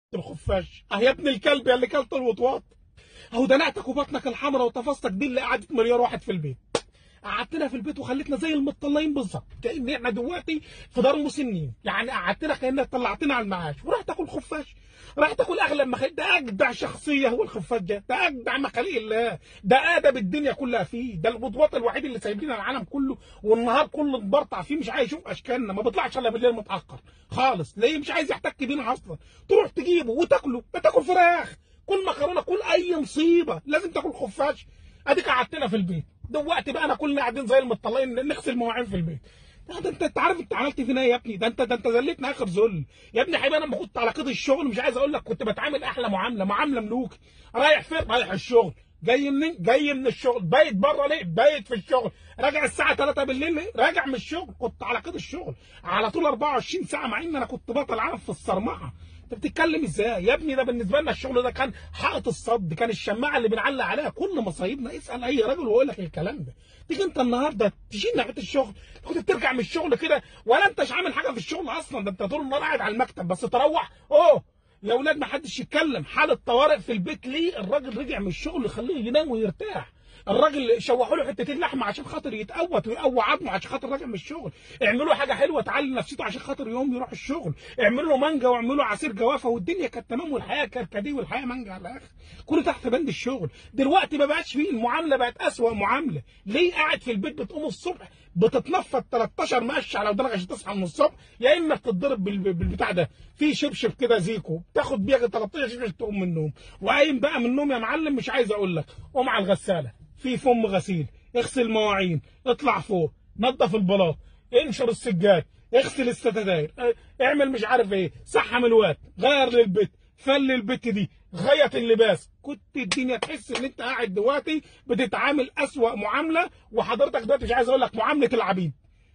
الخفاش اه يا ابن الكلب يا اللي كلت الوطواط اهو دنقتك وبطنك الحمراء وتفاصتك دي اللي قعدت مليار واحد في البيت قعدتنا في البيت وخلتنا زي المطلعين بالظبط كان احنا دلوقتي في دار مسنين يعني قعدتنا كانك طلعتنا على المعاش وراح تاكل خفاش راح تاكل اغلب مخاليق ده اجدع شخصيه هو الخفاش ده ده اجدع مخاليق الله ده ادب الدنيا كلها فيه ده الوطواط الوحيد اللي سايب لنا العالم كله والنهار كله مبرطع فيه مش عايز يشوف اشكالنا ما بيطلعش الا بالليل متاخر خالص ليه مش عايز يحتك بينا اصلا تروح تجيبه وتاكله بتاكل فراخ كل مكرونه كل اي مصيبه لازم تاكل خفاش اديك قعدتنا في البيت دلوقتي بقى انا كلنا قاعدين زي المطلعين نغسل مواعين في البيت ده انت انت عارف انت عملت فينا ايه يا ابني ده انت ده انت ذلتنا اخر ذل يا ابني حبيبي انا لما كنت على قيد الشغل مش عايز اقول لك كنت بتعامل احلى معامله معامله ملوكي رايح فين رايح الشغل جاي منين جاي من الشغل بايت بره ليه بايت في الشغل راجع الساعه 3 بالليل ليه راجع من الشغل كنت على قيد الشغل على طول 24 ساعه مع ان انا كنت بطل عام في الصرمعه انت بتتكلم ازاي يا ابني ده بالنسبه لنا الشغل ده كان حائط الصد كان الشماعه اللي بنعلق عليها كل مصايبنا اسال اي راجل ويقول لك الكلام ده تيجي انت النهارده تشيل ناحيه الشغل كنت بترجع من الشغل كده ولا انتش عامل حاجه في الشغل اصلا ده انت طول النهار قاعد على المكتب بس تروح اوه يا اولاد ما حدش يتكلم حاله طوارئ في البيت ليه الراجل رجع من الشغل يخليه ينام ويرتاح الراجل شوحوا له حتتين لحمه عشان خاطر يتقوت ويقوى عظمه عشان خاطر راجع من الشغل اعملوا حاجه حلوه تعلي نفسيته عشان خاطر يوم يروح الشغل اعملوا له مانجا واعملوا عصير جوافه والدنيا كانت تمام والحياه كركديه والحياه مانجا على الاخر كله تحت بند الشغل دلوقتي ما بقاش فيه المعامله بقت اسوأ معامله ليه قاعد في البيت بتقوم الصبح بتتنفض 13 مقش على ودنك عشان تصحى من الصبح يا اما بتتضرب بالبتاع ده في شبشب كده زيكو تاخد بيها 13 شبشب تقوم من النوم وقايم بقى من النوم يا معلم مش عايز اقول لك قوم على الغساله في فم غسيل اغسل مواعين اطلع فوق نظف البلاط انشر السجاد اغسل الستاير اعمل مش عارف ايه صحم الواد غير للبيت فل البت دي غيط اللباس كنت الدنيا تحس ان انت قاعد دلوقتي بتتعامل اسوأ معامله وحضرتك دلوقتي مش عايز اقول لك معامله العبيد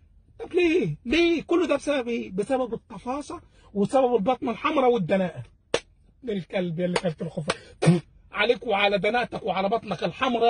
طب ليه؟ ليه؟ كل ده بسبب ايه؟ بسبب التفاصة وسبب البطن الحمراء والدناءة. الكلب اللي كلت الخفاش عليك وعلى دناتك وعلى بطنك الحمراء